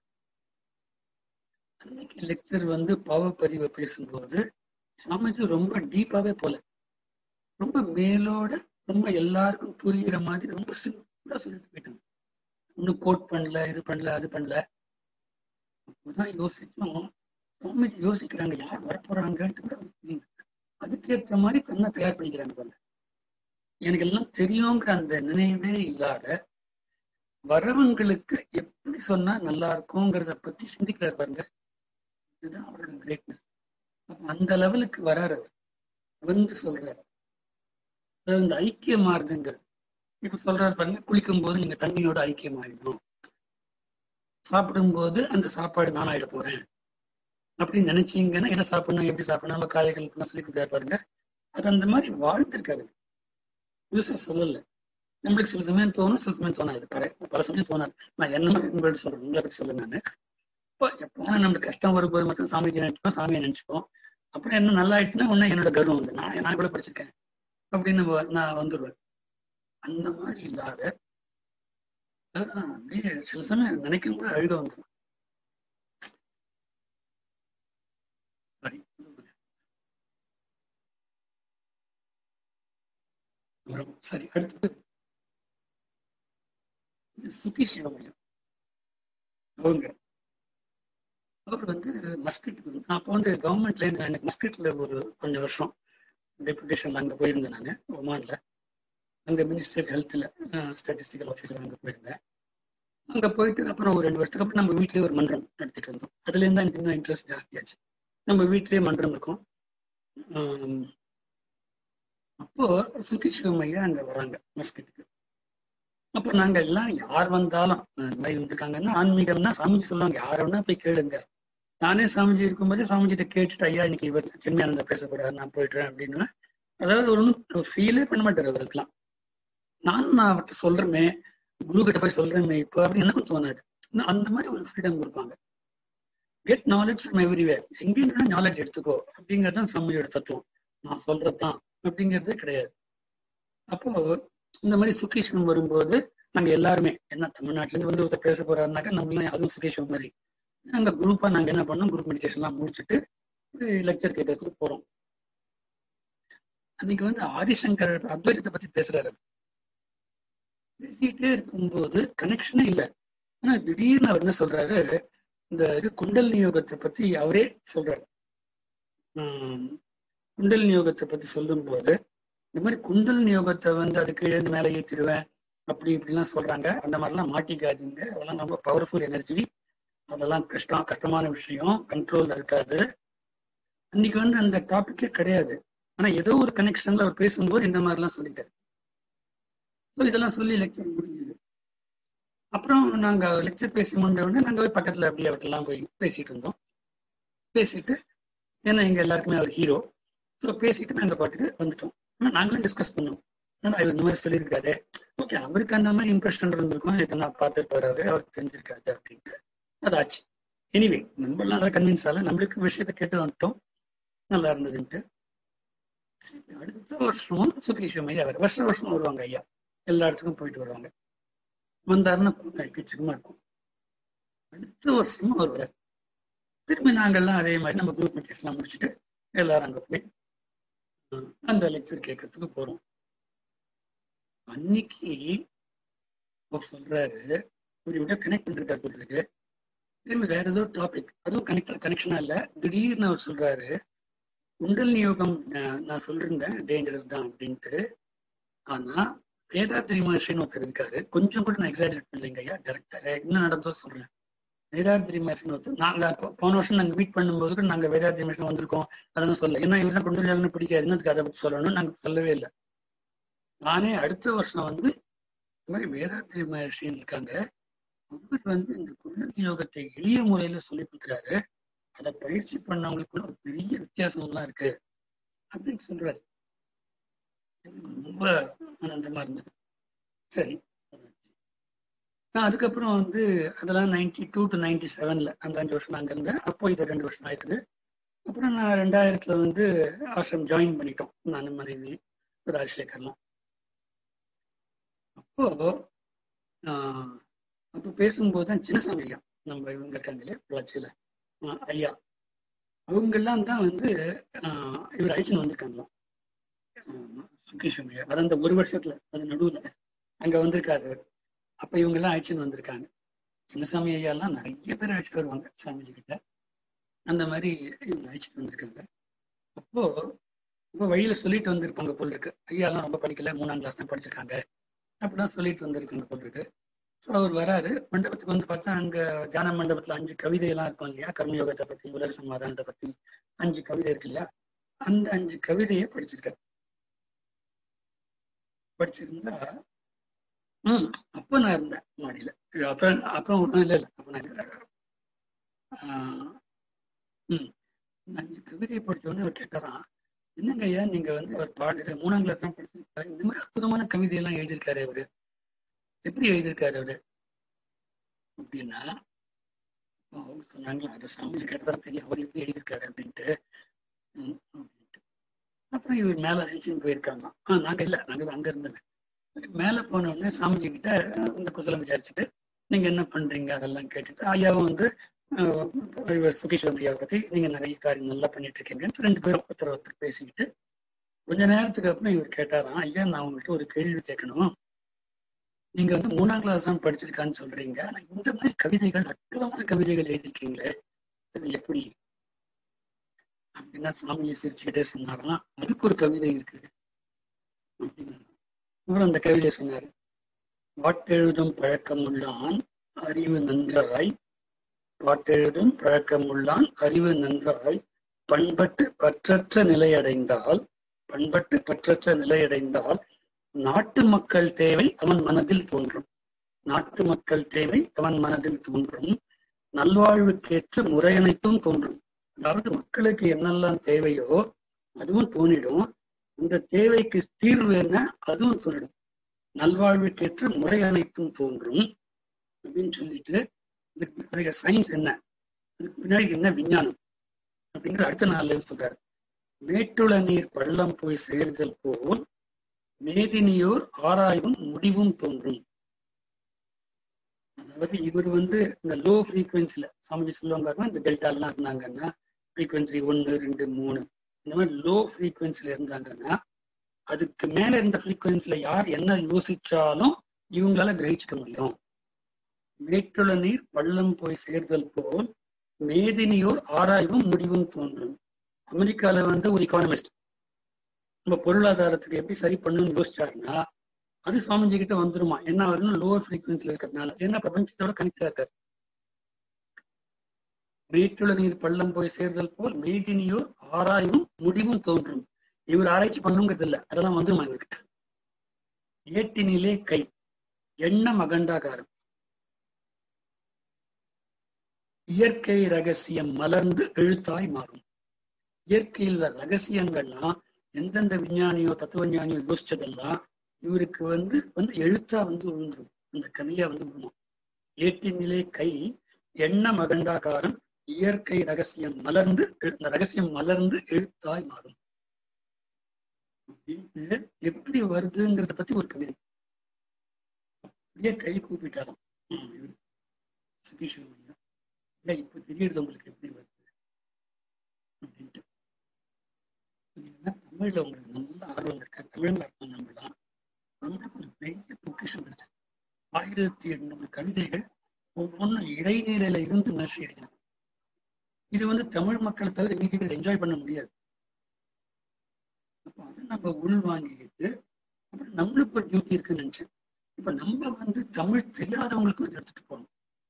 அன்னைக்கு லெக்சர் வந்து பாவப்பதிவை பேசும்போது சாமிஜி ரொம்ப டீப்பாவே போல ரொம்ப மேலோட ரொம்ப எல்லாருக்கும் புரியுற மாதிரி ரொம்ப சிம்பிளா சொல்லிட்டு போயிட்டாங்க இன்னும் கோட் பண்ணல இது பண்ணல அது பண்ணல அப்பதான் யோசிச்சோம் சுவாமிஜி யோசிக்கிறாங்க யார் வரப்போறாங்கன்ட்டு கூட அவருக்கு புரியுது அதுக்கேற்ற மாதிரி தன்னை தயார் பண்ணிக்கிறாங்க பாருங்க எனக்கு எல்லாம் தெரியுங்கிற அந்த நினைவே இல்லாத வரவங்களுக்கு எப்படி சொன்னா நல்லா இருக்குங்கிறத பத்தி சிந்திக்கிறார் பாருங்க இதுதான் அவரோட கிரேட்னஸ் அப்ப அந்த லெவலுக்கு வராரு அவர். வந்து சொல்றாரு அதாவது இந்த ஐக்கியம் மாறுதுங்கிறது இப்ப சொல்றாரு பாருங்க குளிக்கும் போது நீங்க தண்ணியோட ஐக்கியம் ஆயிடணும் சாப்பிடும்போது அந்த சாப்பாடு நான் ஆயிட போறேன் அப்படின்னு நினைச்சீங்கன்னா என்ன சாப்பிடணும் எப்படி சாப்பிடணும் நம்ம காய்கறிகள் சொல்லி கொடுத்தாரு பாருங்க அது அந்த மாதிரி வாழ்ந்திருக்காரு புதுசா சொல்லல நம்மளுக்கு சில சமயம் தோணும் சில சமயம் தோணாது பல பல சமயம் தோணாது நான் என்ன மாதிரி உங்கள்ட்ட சொல்றேன் உங்களை பத்தி சொல்ல நானு இப்போ எப்போ நம்மளுக்கு கஷ்டம் வரும்போது மட்டும் சாமிஜி நினைச்சுப்போம் சாமியை நினைச்சுப்போம் அப்புறம் என்ன நல்லா ஆயிடுச்சுன்னா உடனே என்னோட கர்வம் வந்து நான் நான் கூட படிச்சிருக்கேன் அப்படின்னு வ- நான் வந்துடுவேன் அந்த மாதிரி இல்லாத அதான் அப்படியே சில சமயம் நினைக்கும் கூட அழுக வந்துடும் சரி அப்புறம் சரி அடுத்தது இது சுகி சிவமயம் அவங்க அவர் வந்து மஸ்கட்டுக்கு நான் அப்போ வந்து கவர்மெண்ட்ல இருந்து எனக்கு மஸ்கட்ல ஒரு கொஞ்சம் வருஷம் டெபுடேஷன்ல அங்க போயிருந்தேன் நான் ஒமான்ல அங்க மினிஸ்டர் ஹெல்த்ல ஸ்டாட்டிஸ்டிக்கல் ஆஃபீஸர் அங்க போயிருந்தேன் அங்க போயிட்டு அப்புறம் ஒரு ரெண்டு வருஷத்துக்கு அப்புறம் நம்ம வீட்லயே ஒரு மன்றம் நடத்திட்டு இருந்தோம் அதுல இருந்தா எனக்கு இன்னும் இன்ட்ரெஸ்ட் ஜாஸ்தியாச்சு நம்ம வீட்லயே மன்றம் இருக்கும் ஆம், அப்போ சுகி சிவமையா அங்க வராங்க மஸ்கட்டுக்கு அப்போ நாங்க எல்லாம் யார் வந்தாலும் அஹ் இந்த மாதிரி வந்திருக்காங்கன்னா ஆன்மீகம்னா சாமிஜி சொல்லுவாங்க யார் வேணா போய் கேளுங்க நானே சாமிஜி இருக்கும்போது சாமிஜிட்ட கேட்டுட்டு ஐயா இன்னைக்கு இவர் சின்மையானந்த பேசக்கூடாது நான் போயிட்டுறேன் அப்படின்னு அதாவது ஒரு ஃபீலே பண்ண மாட்டார் அவருக்குலாம் நான் நான் அவர்கிட்ட சொல்றேனே குரு கிட்ட போய் சொல்றேனே இப்போ அப்படி எனக்கும் தோணாது இன்னும் அந்த மாதிரி ஒரு ஃப்ரீடம் கொடுப்பாங்க கெட் நாலேஜ் ஃப்ரம் எவ்ரிவேர் எங்கேயும் நாலேஜ் எடுத்துக்கோ அப்படிங்கிறது தான் சாமியோட தத்துவம் நான் சொல்றதுதான் அப்படிங்கிறதே கிடையாது அப்போ இந்த மாதிரி சுக்கேஷன் வரும்போது நாங்க எல்லாருமே என்ன தமிழ்நாட்டுல இருந்து வந்து ஒருத்தர் பேச போறாருனாக்கா நம்மளாம் அதுவும் சுக்கேஷன் மாதிரி நாங்க குரூப்பா நாங்க என்ன பண்ணோம் குரூப் மெடிடேஷன் எல்லாம் முடிச்சுட்டு லெக்சர் கேட்கறதுக்கு போறோம் அன்னைக்கு வந்து ஆதிசங்கர் அத்வைதத்தை பத்தி பேசுறாரு பேசிட்டே இருக்கும்போது கனெக்ஷனே இல்லை ஆனா திடீர்னு அவர் என்ன சொல்றாரு இந்த இது குண்டல் நியோகத்தை பத்தி அவரே சொல்றாரு உம் குண்டல் நியோகத்தை பத்தி சொல்லும் போது இந்த மாதிரி குண்டல் நியோகத்தை வந்து அது கீழே இருந்து மேலே ஏற்றிடுவேன் அப்படி இப்படிலாம் சொல்றாங்க அந்த மாதிரிலாம் மாட்டிக்காதீங்க அதெல்லாம் ரொம்ப பவர்ஃபுல் எனர்ஜி அதெல்லாம் கஷ்டம் கஷ்டமான விஷயம் கண்ட்ரோல் இருக்காது அன்னைக்கு வந்து அந்த டாபிக்கே கிடையாது ஆனா ஏதோ ஒரு கனெக்ஷன்ல அவர் பேசும்போது இந்த மாதிரிலாம் சொல்லிட்டாரு இதெல்லாம் சொல்லி லெக்சர் முடிஞ்சது அப்புறம் நாங்க லெக்சர் பேசி முடிஞ்ச உடனே நாங்க போய் பக்கத்துல அப்படியே அவர்கிட்டலாம் போய் பேசிட்டு இருந்தோம் பேசிட்டு ஏன்னா எங்க எல்லாருக்குமே அவர் ஹீரோ ஸோ பேசிட்டு நாங்க பாட்டுக்கு வந்துட்டோம் ஆனா நாங்களும் டிஸ்கஸ் பண்ணோம் ஆனா அவர் இந்த மாதிரி சொல்லியிருக்காரு ஓகே அவருக்கு அந்த மாதிரி இம்ப்ரெஷன் இருந்திருக்கும் இதை நான் பார்த்துருப்பாரு அவருக்கு தெரிஞ்சிருக்காரு அப்படின்ட்டு அதாச்சு எனிவே நம்மளாம் அதை கன்வின்ஸ் ஆகல நம்மளுக்கு விஷயத்த கேட்டு வந்துட்டோம் நல்லா இருந்ததுன்ட்டு அடுத்த வருஷமும் சுக்ரீஸ்வரம் ஐயா வேற வருஷம் வருஷம் வருவாங்க ஐயா எல்லா இடத்துக்கும் போயிட்டு வருவாங்க வந்தாருன்னா கூட்டம் எக்கச்சக்கமா இருக்கும் அடுத்த வருஷமும் வருவார் திரும்பி நாங்கள்லாம் அதே மாதிரி நம்ம குரூப் மெட்டீரியல்லாம் முடிச்சுட்டு எல்லாரும் அங்க போய் அந்த லெக்சர் கேட்கறதுக்கு போறோம் அன்னைக்கு அவர் சொல்றாரு ஒரு விட கனெக்ட் பண்ணிருக்காரு போட்டுருக்கு திரும்பி வேற ஏதோ டாபிக் அதுவும் கனெக்ட் கனெக்ஷனா இல்ல திடீர்னு அவர் சொல்றாரு குண்டல் நியோகம் நான் சொல்லிருந்தேன் டேஞ்சரஸ் தான் அப்படின்ட்டு ஆனா வேதாத்ரி மகர்ஷின்னு ஒருத்தர் இருக்காரு கொஞ்சம் கூட நான் எக்ஸாஜரேட் பண்ணலைங்க ஐயா டேரக்டா என்ன நடந்தோ சொல்றேன் வேதாத்ரி மகர்ஷின்னு ஒருத்தர் நாங்க போன வருஷம் நாங்க மீட் பண்ணும்போது கூட நாங்க வேதாத்ரி மகர்ஷன் வந்திருக்கோம் அதெல்லாம் சொல்ல ஏன்னா இவர் தான் குண்டல் யோகம் பிடிக்காதுன்னு அதுக்கு அதை பத்தி சொல்லணும்னு நாங்க சொல்லவே இல்லை நானே அடுத்த வருஷம் வந்து இந்த மாதிரி வேதாத்ரி மகர்ஷின்னு இருக்காங்க அவர் வந்து இந்த குண்டல் யோகத்தை எளிய முறையில சொல்லி கொடுக்குறாரு அதை பயிற்சி பண்ணவங்களுக்குள்ள ஒரு பெரிய வித்தியாசம்லாம் இருக்கு அப்படின்னு சொல்றாரு ரொம்ப ஆனந்தமா இருந்தது சரி நான் அதுக்கப்புறம் வந்து அதெல்லாம் நைன்டி டூ டு நைன்டி செவன்ல அந்த அஞ்சு வருஷம் அங்க இருந்தேன் அப்போ இது ரெண்டு வருஷம் ஆயிருக்குது அப்புறம் நான் ரெண்டாயிரத்துல வந்து ஆசிரம் ஜாயின் பண்ணிட்டோம் நான் மனைவி ராஜசேகர்லாம் அப்போ ஆஹ் அப்போ பேசும்போது தான் சின்னசாமி ஐயா நம்ம இவங்க இருக்காங்க இல்லையா பொள்ளாச்சியில ஐயா அவங்கெல்லாம் தான் வந்து இவர் அழைச்சின்னு வந்திருக்காங்களாம் சுக்கீஸ்வரம் ஐயா அது அந்த ஒரு வருஷத்துல அது நடுவுல அங்க வந்திருக்காரு அப்ப இவங்க எல்லாம் அழைச்சின்னு வந்திருக்காங்க சின்னசாமி ஐயா எல்லாம் நிறைய பேர் அழைச்சிட்டு வருவாங்க சாமிஜி கிட்ட அந்த மாதிரி இவங்க அழைச்சிட்டு வந்திருக்காங்க அப்போ இப்போ வழியில சொல்லிட்டு வந்திருப்பாங்க போல் இருக்கு ஐயா எல்லாம் ரொம்ப படிக்கல மூணாம் கிளாஸ் தான் படிச்சிருக்காங்க அப்படிலாம் சொல்லிட்டு வந்திருக்காங்க போல் இருக்கு ஸோ அவர் வராரு மண்டபத்துக்கு வந்து பார்த்தா அங்க தியான மண்டபத்துல அஞ்சு கவிதை எல்லாம் இருக்கும் இல்லையா கர்மயோகத்தை பத்தி உலக சமாதானத்தை பத்தி அஞ்சு கவிதை இருக்கு இல்லையா அந்த அஞ்சு கவிதையை படிச்சிருக்காரு படிச்சிருந்தா ம் அப்ப நான் இருந்தேன் மாடியில அப்புறம் அப்புறம் ஒன்றும் இல்லை இல்லை அப்ப நான் ம் அஞ்சு கவிதையை படிச்ச உடனே அவர் கேட்டாராம் என்னங்க ஐயா நீங்க வந்து அவர் பாடு மூணாம் கிளாஸ் தான் படிச்சிருக்காரு இந்த மாதிரி அற்புதமான கவிதையெல்லாம் எழுதியிருக்காரு அவரு எப்படி எழுதியிருக்காரு அவரு அப்படின்னா அவங்க சொன்னாங்களா அதை சாமிஜி கேட்டதான் தெரியும் அவர் எப்படி எழுதியிருக்காரு அப்படின்ட்டு அப்படின்ட்டு அப்புறம் இவர் மேல அழைச்சின்னு போயிருக்காங்க ஆஹ் நாங்க இல்ல நாங்க அங்க இருந்தேன் மேல போன உடனே சாமிஜி கிட்ட இந்த குசலம் விசாரிச்சுட்டு நீங்க என்ன பண்றீங்க அதெல்லாம் கேட்டுட்டு ஐயாவும் வந்து இவர் சுகீஸ்வரன் ஐயாவை பத்தி நீங்க நிறைய காரியம் நல்லா பண்ணிட்டு இருக்கீங்கன்ட்டு ரெண்டு பேரும் ஒருத்தர் ஒருத்தர் பேசிக்கிட்டு கொஞ்ச நேரத்துக்கு அப்புறம் இவர் கேட்டாராம் ஐயா நான் உங்கள்கிட்ட ஒரு கேள்வி கேட்கணும் நீங்க வந்து மூணாம் கிளாஸ் தான் படிச்சிருக்கான்னு சொல்றீங்க ஆனா இந்த மாதிரி கவிதைகள் அற்புதமான கவிதைகள் எழுதியிருக்கீங்களே அது எப்படி அப்படின்னா சாமியை சிரிச்சுக்கிட்டே சொன்னாராம் அதுக்கு ஒரு கவிதை இருக்கு அப்படின்னா அப்புறம் அந்த கவிதை சொன்னாரு பாட்டெழுதும் பழக்கமுள்ளான் அறிவு நன்றாய் பாட்டெழுதும் பழக்கமுள்ளான் அறிவு நன்றாய் பண்பட்டு பற்றற்ற நிலையடைந்தால் பண்பட்டு பற்றற்ற நிலையடைந்தால் நாட்டு மக்கள் தேவை அவன் மனதில் தோன்றும் நாட்டு மக்கள் தேவை அவன் மனதில் தோன்றும் நல்வாழ்வுக்கேற்ற முறையனைத்தும் தோன்றும் அதாவது மக்களுக்கு என்னெல்லாம் தேவையோ அதுவும் தோணிடும் இந்த தேவைக்கு தீர்வு என்ன அதுவும் தோணிடும் நல்வாழ்வுக்கேற்ற முறை அனைத்தும் தோன்றும் அப்படின்னு சொல்லிட்டு இதுக்கு சயின்ஸ் என்ன அதுக்கு பின்னாடி என்ன விஞ்ஞானம் அப்படிங்கிற அடுத்த நாள்ல சொல்றாரு மேட்டுள நீர் பள்ளம் போய் சேர்தல் போல் மேதினியோர் ஆராய்வும் முடிவும் தோன்றும் அதாவது இவர் வந்து இந்த லோ ஃப்ரீக்வன்சில சாமிஜி சொல்லுவாங்க இந்த டெல்டாலாம் இருந்தாங்கன்னா ஃப்ரீக்வன்சி ஒன்று ரெண்டு மூணு இந்த மாதிரி லோ ஃப்ரீக்வன்சில இருந்தாங்கன்னா அதுக்கு மேல இருந்த ஃப்ரீக்குவன்சில யார் என்ன யோசிச்சாலும் இவங்களால கிரகிச்சுக்க முடியும் மேற்றுள்ள நீர் பள்ளம் போய் சேர்தல் போல் மேதினியோர் ஆராய்வும் முடிவும் தோன்றும் அமெரிக்கால வந்து ஒரு எக்கானமிஸ்ட் நம்ம பொருளாதாரத்துக்கு எப்படி சரி பண்ணணும்னு யோசிச்சாருன்னா அது சுவாமிஜி கிட்ட வந்துருமா என்ன வரணும் லோவர் ஃப்ரீக்வன்சில இருக்கிறதுனால ஏன்னா பிரபஞ்சத்தோட கனெக்டா இருக்காரு மேற்றுள்ள நீர் பள்ளம் போய் சேர்தல் போல் மேதினியோர் ஆராய்வும் முடிவும் தோன்றும் இவர் ஆராய்ச்சி பண்ணுங்கிறது இல்ல அதெல்லாம் வந்துருமா இவர்கிட்ட ஏட்டினிலே கை எண்ணம் அகண்டாகாரம் இயற்கை ரகசியம் மலர்ந்து எழுத்தாய் மாறும் இயற்கையில் உள்ள ரகசியங்கள்லாம் எந்தெந்த விஞ்ஞானியோ தத்துவ விஞ்ஞானியோ யோசிச்சதெல்லாம் இவருக்கு வந்து வந்து எழுத்தா வந்து விழுந்துரும் அந்த கவியா வந்து விழுமா ஏட்டினிலே கை எண்ணம் அகண்டாகாரம் இயற்கை ரகசியம் மலர்ந்து அந்த ரகசியம் மலர்ந்து எழுத்தாய் மாறும் இது எப்படி வருதுங்கிறத பத்தி ஒரு கவிதை அப்படியே கை கூப்பிட்டாராம் சுகீஸ்வரன் இல்ல இப்ப தெரியுது உங்களுக்கு எப்படி வருது அப்படின்ட்டு தமிழ்ல உங்களுக்கு நல்ல ஆர்வம் இருக்கு தமிழ்ல அர்த்தம் நம்பலாம் நம்மளுக்கு ஒரு பெரிய பொக்கிஷம் இருக்கு ஆயிரத்தி எண்ணூறு கவிதைகள் ஒவ்வொன்றும் இடைநிலையில இருந்து மனுஷன் எழுதினது இது வந்து தமிழ் மக்களை தவிர மீதி பேர் என்ஜாய் பண்ண முடியாது அப்போ அதை நம்ம உள் வாங்கிக்கிட்டு அப்புறம் நம்மளுக்கு ஒரு டியூட்டி இருக்குன்னு நினைச்சேன் இப்ப நம்ம வந்து தமிழ் தெரியாதவங்களுக்கு வந்து எடுத்துட்டு போகணும்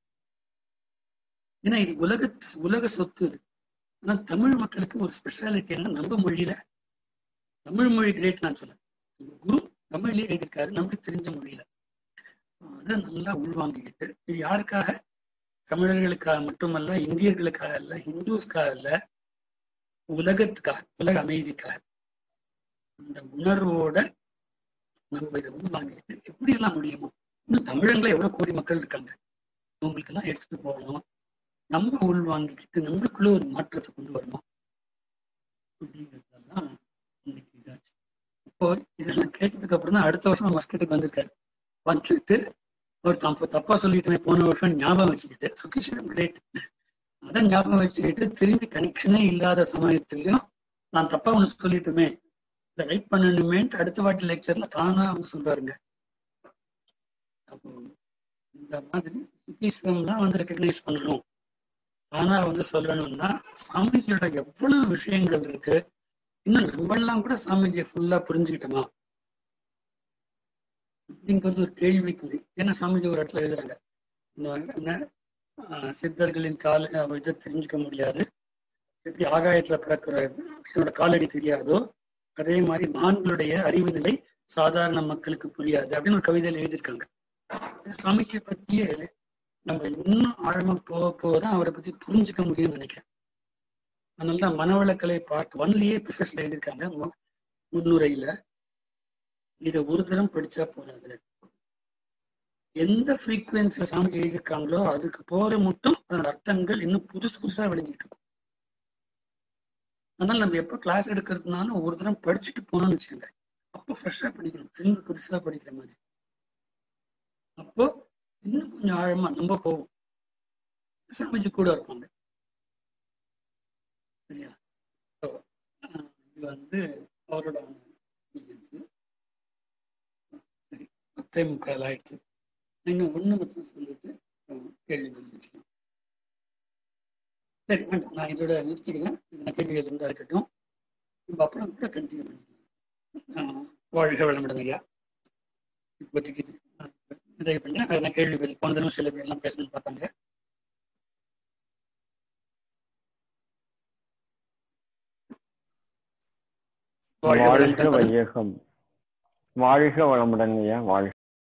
ஏன்னா இது உலக உலக சொத்து இது ஆனா தமிழ் மக்களுக்கு ஒரு ஸ்பெஷாலிட்டி என்ன நம்ம மொழியில தமிழ் மொழி கிரேட் நான் சொல்ல குரு தமிழ்லயே எழுதியிருக்காரு நம்மளுக்கு தெரிஞ்ச மொழியில அதை நல்லா உள்வாங்கிக்கிட்டு இது யாருக்காக தமிழர்களுக்காக மட்டுமல்ல இந்தியர்களுக்காக இல்ல ஹிந்துஸ்க்காக இல்ல உலகத்துக்காக உலக அமைதிக்காக அந்த உணர்வோட நம்ம இதை உள்வாங்கிட்டு எப்படி எல்லாம் முடியுமோ இன்னும் தமிழங்கள எவ்வளவு கோடி மக்கள் இருக்காங்க அவங்களுக்கு எல்லாம் எடுத்துட்டு போகணும் நம்ம உள்வாங்கிக்கிட்டு நம்மளுக்குள்ள ஒரு மாற்றத்தை கொண்டு வரணும் அப்படிங்கிறதெல்லாம் இன்னைக்கு இதாச்சு இப்போ இதெல்லாம் கேட்டதுக்கு அப்புறம் தான் அடுத்த வருஷம் மஸ்கட்டுக்கு வந்திருக்காரு வந்துட்டு ஒரு தப்பு தப்பா சொல்லிட்டு போன வருஷம் ஞாபகம் வச்சுக்கிட்டு சுகீஸ்வரம் கிரேட் அதை ஞாபகம் வச்சுக்கிட்டு திரும்பி கனெக்ஷனே இல்லாத சமயத்திலையும் நான் தப்பா ஒண்ணு சொல்லிட்டுமே இதை ரைட் பண்ணணுமேன்ட்டு அடுத்த வாட்டி லெக்சர்ல தானா அவங்க சொல்றாருங்க அப்போ இந்த மாதிரி சுகீஸ்வரம் தான் வந்து ரெக்கக்னைஸ் பண்ணணும் ஆனா வந்து சொல்லணும்னா சாமிஜியோட எவ்வளவு விஷயங்கள் இருக்கு இன்னும் நம்மெல்லாம் கூட சாமிஜியை ஃபுல்லா புரிஞ்சுக்கிட்டோமா அப்படிங்கிறது ஒரு கேள்விக்குறி ஏன்னா சாமிஜி ஒரு இடத்துல எழுதுறாங்க என்ன சித்தர்களின் கால இதை தெரிஞ்சுக்க முடியாது எப்படி ஆகாயத்துல பிறக்கிற என்னோட காலடி தெரியாதோ அதே மாதிரி மான்களுடைய அறிவு நிலை சாதாரண மக்களுக்கு புரியாது அப்படின்னு ஒரு கவிதையில எழுதியிருக்காங்க சாமிஜியை பத்தியே நம்ம இன்னும் ஆழமா போக போகதான் அவரை பத்தி புரிஞ்சுக்க முடியும்னு நினைக்கிறேன் அதனாலதான் மனவளக்கலை பார்ட் ஒன்லயே ப்ரிஃபஸ்ல எழுதியிருக்காங்க முன்னுரையில இதை ஒரு தரம் படிச்சா போறாது எந்த ஃப்ரீக்குவன்சில சாமி எழுதியிருக்காங்களோ அதுக்கு போற மட்டும் அதோட அர்த்தங்கள் இன்னும் புதுசு புதுசா விளங்கிட்டு இருக்கும் அதனால நம்ம எப்ப கிளாஸ் எடுக்கிறதுனாலும் ஒரு தரம் படிச்சுட்டு போனோம்னு வச்சுக்கோங்க அப்போ ஃப்ரெஷ்ஷா படிக்கணும் திரும்பி புதுசா படிக்கிற மாதிரி அப்போ இன்னும் கொஞ்சம் ஆழமா நம்ம போவோம் சாமிஜி கூட இருப்பாங்க சரியா இது வந்து அவரோட சரி பத்தே முக்கால் ஆயிடுச்சு நீங்க ஒண்ணு மட்டும் சொல்லிட்டு கேள்வி முடிச்சுக்கலாம் சரி வேண்டாம் நான் இதோட நிறுத்திக்கிறேன் இந்த கேள்விகள் இருந்தா இருக்கட்டும் நம்ம அப்புறம் கூட கண்டினியூ பண்ணிக்கலாம் வாழ்க வளமுடன் ஐயா இப்போதைக்கு நிறைய பண்ணேன் அதை கேள்வி பதில் போன தினம் சில பேர் எல்லாம் பேசணும்னு பார்த்தாங்க வாழ்க வையகம் வாழ்க வளமுடன் ஐயா வாழ்க